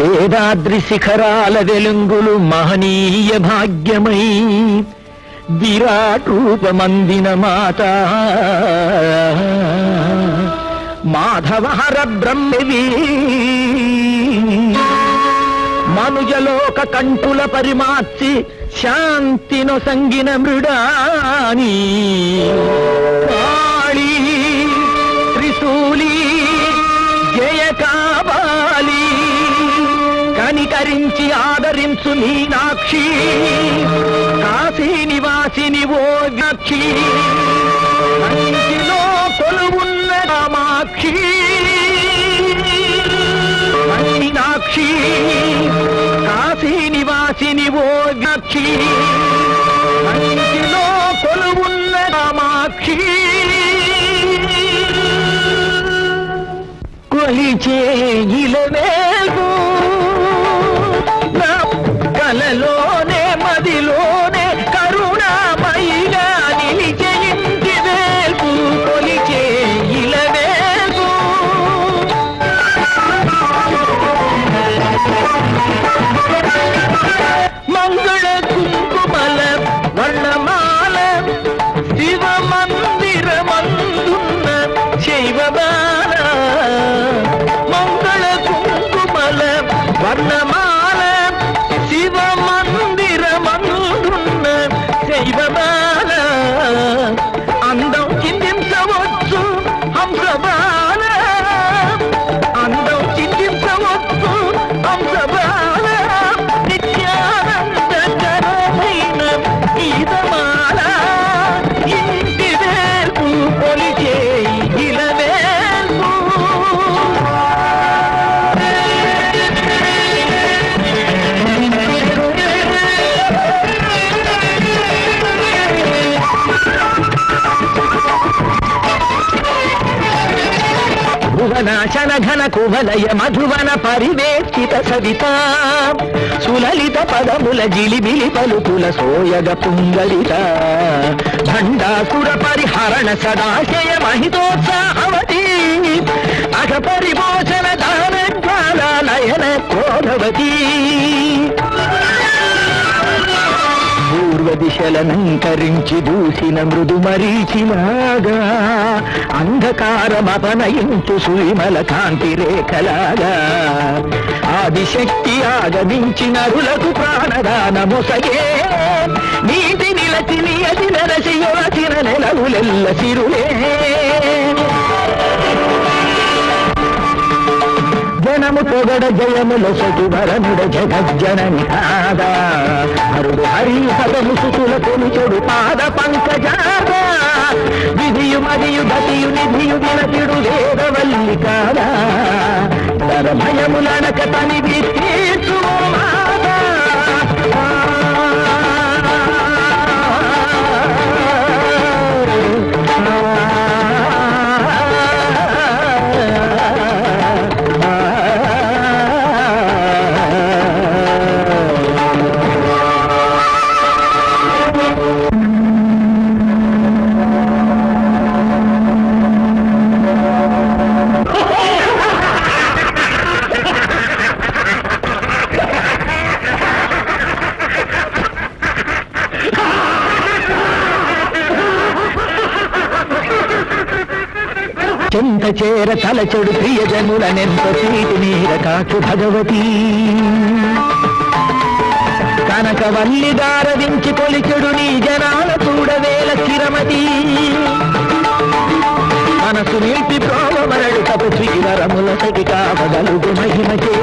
వేదాద్రి శిఖరాల వెలుంగులు మహనీయ భాగ్యమై విరాట్ రూపమందిన మాత మాధవహర బ్రహ్మవి మనుజలోక కంఠుల పరిమార్చి శాంతిను సంగిన మృడాని కాళీ త్రిశూలి జయ కావాలి కనికరించి ఆదరించు మీనాక్షి కాశీ నివాసిని ఓ వ్యాక్షి కంచిలో కొలువున్న కామాక్షి మీనాక్షి కాశీ నివాసిని ఓ వ్యాక్షి కంచిలో కొలువున్న కామాక్షి కొలిచే ఇలవేగు నా కలలోనే మదిలోనే కరుణామయిగా నిలిచే ఇంటి వేల్పు కొలిచే ఇలవేగు మంగళ కుంకుమల వర్ణమాల శివ మందిర మందున్న శైవబాల మంగళ కుంకుమల వర్ణమాల శివ మందిర మందున్న శైవబాల అందం చిందించవచ్చు హంసబాల అందం చిందించవచ్చు హంసబాల నిత్యానందకరమైన ఈదమాల ఇంటి వేల్పు కొలిచే ఇలవేల్పు భువనాశన ఘన కువలయ మధువన పరివేష్టిత సవిత సులలిత పదముల జిలిబిలి పలుకుల సోయగ పుంగళిత భండాసుర పరిహరణ సదాశయ మహితోత్సాహవతి అఘ పరిమోచన దాన జ్వాల నయన క్రోధవతి పూర్వ దిశలనంకరించి దూసిన మృదు మరీచిలాగా అంధకారమపనయించు సువిమల కాంతి రేఖలాగా ఆదిశక్తి ఆగమించి నరులకు ప్రాణదానముసగే నీటి నిలచి నియతి నరసి యువచిన నెలవులెల్ల సిరులే జనము పొగడ జయముల సతువరనుడ జగజ్జనని కాదా హరుడు హరి పదము సుతుల కొలుచొడు పాద పంకజాద విధియు మరియు గతియు నిధియు వినతిడు వేదవల్లి కాదా తర భయములనక తనివి తీర్చు మాదా చెంత చేర తలచెడు ప్రియజనుల నెంత ప్రీతి నీర కాచు భగవతి కనకవల్లి దారవించి కొలిచెడు నీ జనాల చూడవేల స్థిరమతి మనసు నిలిపి ప్రోమ మరడు తపు శ్రీవరముల సగి కావగలుగు మహిమచే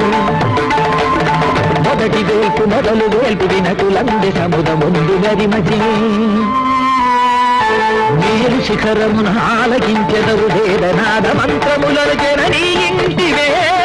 మొదటి వేల్పు మొదలు వేల్పు వినకులంది సముద ముందు గరిమచి మీరు శిఖరమున ఆలకించెదరు వేదనాద మంత్రములను జననీ ఇంటివే